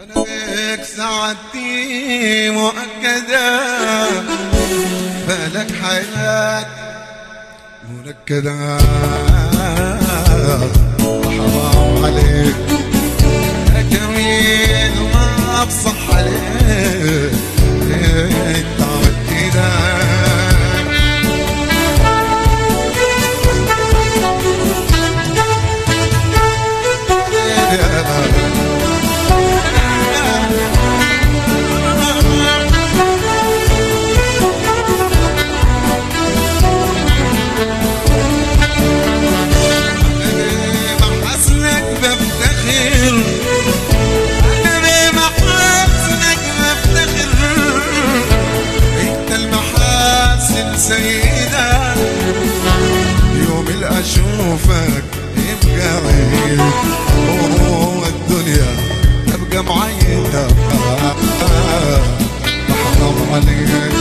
أنا بك سعادتي مؤكدة فلك حياة منكدة حرام عليك يا جميل ما بصح عليك انت كده محاسنك بفتخر انا بمحاسنك بفتخر انت المحاسن سيدة يوم اللي اشوفك يبقى عيد وهو الدنيا تبقى معيدة حرام عليك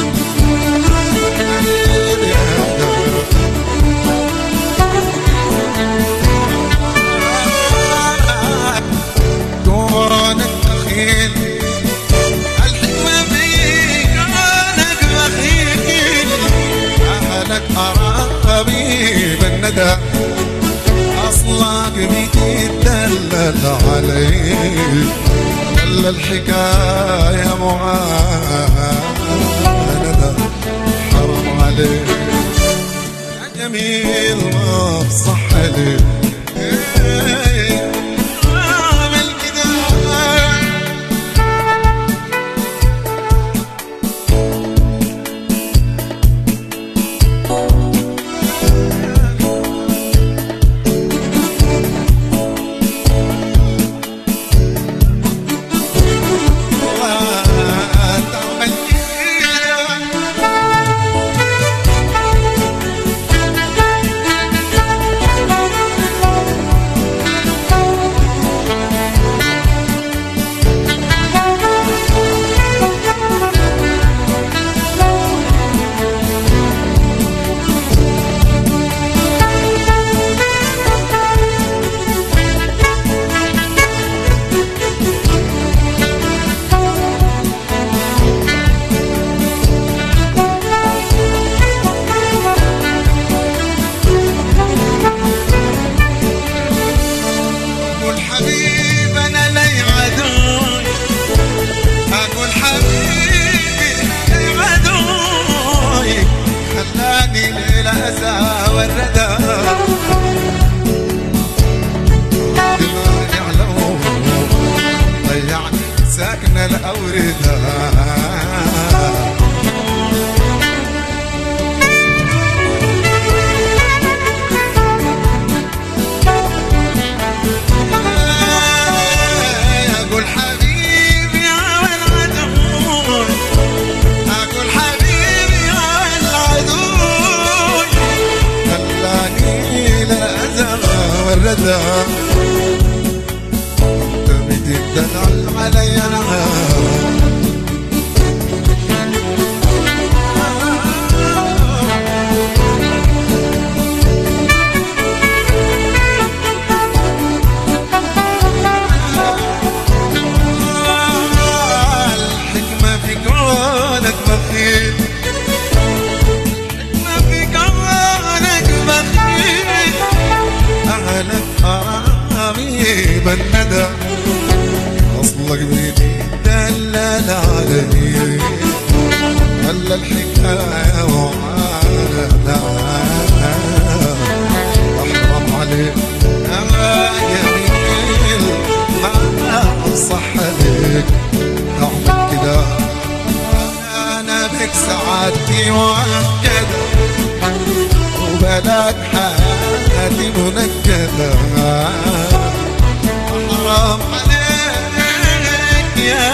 كونك بخيل الحكمة فيك كونك بخيل أهلك أراقبي بالندى أصلك بيتدلل عليك ولا الحكاية معاندة حرام عليك يا جميل ما بصح عليك إيه، اعمل كده تعمل كده أقول حبيب أنا لي عدوي أقول حبيبي لي عدوي خلاني للأسى والردى دماغي علو ضيعني ساكن الأوردة أقول حبيبي يا العدو أقول حبيبي يا العدو خلاني الأذى والردى أنت بتدلع علي أنا الحكمة في كونك بخيل الحكمة في كونك بخيل أهلك حرامي بالندى أصلك بيدي دلل علي هلا الحكاية وعانا أحرم عليك أما جميل ما صح عليك أعمل كده أنا بك سعادتي مؤكدة وبلاك حياتي منكدة حرام عليك يا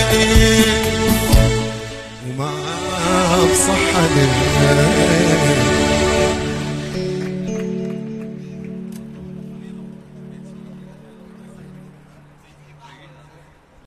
جميل وما بصح عليك